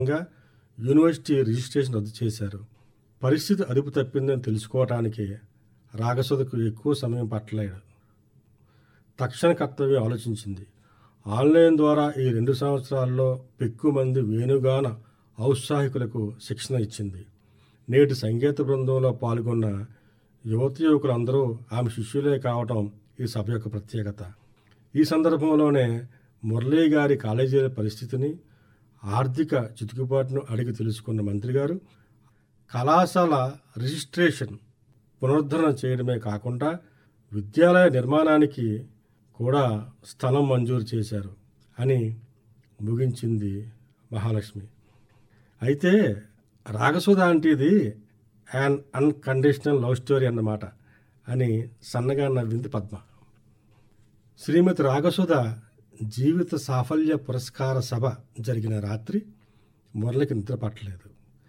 గా university registration రద్దు చేశారు పరిస్థితి అదుపు తప్పిందని తెలుసుకోవటానికి రాగసుధకు ఎక్కువ సమయం పట్టలేదు తక్షణ కర్తవ్యం ఆలోచించింది ఆన్లైన్ ద్వారా ఈ రెండు సంవత్సరాల్లో పెక్కువ మంది వేణుగాన ఔత్సాహికులకు శిక్షణ ఇచ్చింది నేటి సంగీత బృందంలో పాల్గొన్న యువత యువకులందరూ ఆమె శిష్యులే కావటం ఈ సభ యొక్క ప్రత్యేకత ఈ సందర్భంలోనే మురళీ గారి కాలేజీల పరిస్థితిని ఆర్థిక చితుకుబాటును అడిగి తెలుసుకున్న మంత్రి గారు కళాశాల రిజిస్ట్రేషన్ పునరుద్ధరణ చేయడమే కాకుండా విద్యాలయ నిర్మాణానికి కూడా స్థలం మంజూరు చేశారు అని ముగించింది మహాలక్ష్మి అయితే రాగసుధ అంటే ఇది యాన్ అన్కండిషనల్ లవ్ స్టోరీ అన్నమాట అని సన్నగా నవ్వింది పద్మ శ్రీమతి రాగసుధ జీవిత సాఫల్య పురస్కార సభ జరిగిన రాత్రి మురళికి నిద్ర పట్టలేదు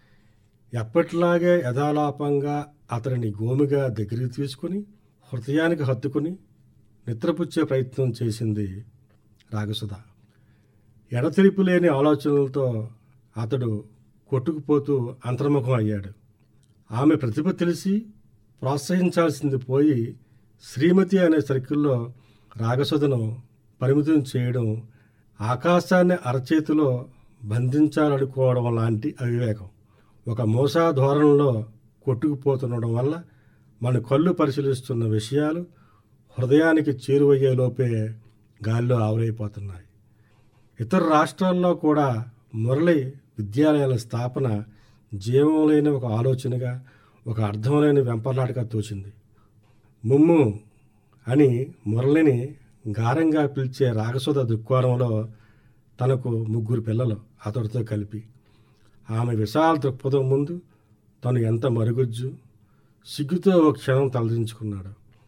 ఎప్పటిలాగే యథాలాపంగా అతడిని గోమిగా దగ్గరికి తీసుకుని హృదయానికి హత్తుకుని నిద్రపుచ్చే ప్రయత్నం చేసింది రాగసుధ ఎడతెరిపు లేని ఆలోచనలతో అతడు కొట్టుకుపోతూ అంతర్ముఖం అయ్యాడు ఆమె ప్రతిభ తెలిసి ప్రోత్సహించాల్సింది పోయి శ్రీమతి అనే సర్కిల్లో రాగసుధను పరిమితం చేయడం ఆకాశాన్ని అరచేతిలో బంధించాలనుకోవడం లాంటి అవివేకం ఒక మోసా ధోరణిలో కొట్టుకుపోతుండడం వల్ల మన కళ్ళు పరిశీలిస్తున్న విషయాలు హృదయానికి చేరువయ్యే లోపే గాల్లో ఆవిరైపోతున్నాయి ఇతర రాష్ట్రాల్లో కూడా మురళి విద్యాలయాల స్థాపన జీవం లేని ఒక ఆలోచనగా ఒక అర్థం లేని వెంపర్లాటగా తోచింది ముమ్ము అని మురళిని గారంగా పిలిచే రాగసుధ దృక్కోణంలో తనకు ముగ్గురు పిల్లలు అతడితో కలిపి ఆమె విశాల దృక్పథం ముందు తను ఎంత మరుగుజ్జు సిగ్గుతో ఒక క్షణం తలదించుకున్నాడు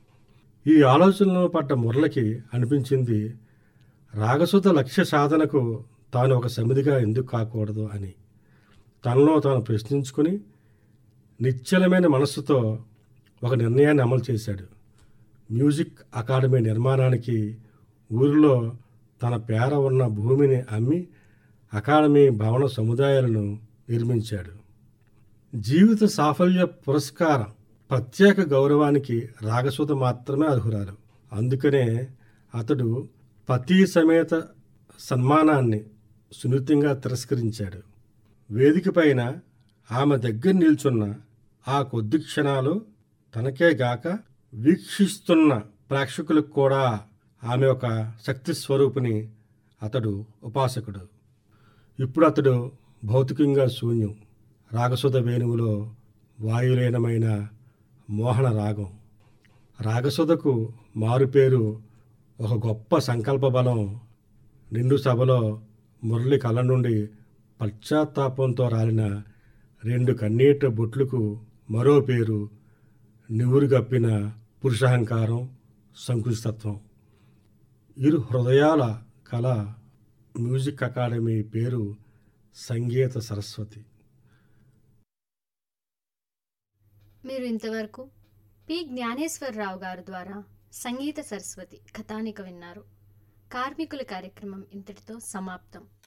ఈ ఆలోచనలో పడ్డ మురళికి అనిపించింది రాగసుధ లక్ష్య సాధనకు తాను ఒక సమిధిగా ఎందుకు కాకూడదు అని తనలో తాను ప్రశ్నించుకుని నిశ్చలమైన మనస్సుతో ఒక నిర్ణయాన్ని అమలు చేశాడు మ్యూజిక్ అకాడమీ నిర్మాణానికి ఊరిలో తన పేర ఉన్న భూమిని అమ్మి అకాడమీ భవన సముదాయాలను నిర్మించాడు జీవిత సాఫల్య పురస్కారం ప్రత్యేక గౌరవానికి రాగసుధ మాత్రమే అర్హురాలు అందుకనే అతడు పతి సమేత సన్మానాన్ని సున్నితంగా తిరస్కరించాడు వేదిక పైన ఆమె దగ్గర నిల్చున్న ఆ కొద్ది క్షణాలు తనకే గాక వీక్షిస్తున్న ప్రేక్షకులకు కూడా ఆమె ఒక శక్తి స్వరూపిణి అతడు ఉపాసకుడు ఇప్పుడు అతడు భౌతికంగా శూన్యం రాగసుధ వేణువులో వాయులీనమైన మోహన రాగం రాగసుధకు మారుపేరు ఒక గొప్ప సంకల్ప బలం నిండు సభలో మురళి కళ్ళ నుండి పశ్చాత్తాపంతో రాలిన రెండు కన్నీట బొట్లకు మరో పేరు నివురు గప్పిన పురుషాహంకారం సంకుచితత్వం ఇరు హృదయాల కళ మ్యూజిక్ అకాడమీ పేరు సంగీత సరస్వతి మీరు ఇంతవరకు పి జ్ఞానేశ్వరరావు గారు ద్వారా సంగీత సరస్వతి కథానిక విన్నారు కార్మికుల కార్యక్రమం ఇంతటితో సమాప్తం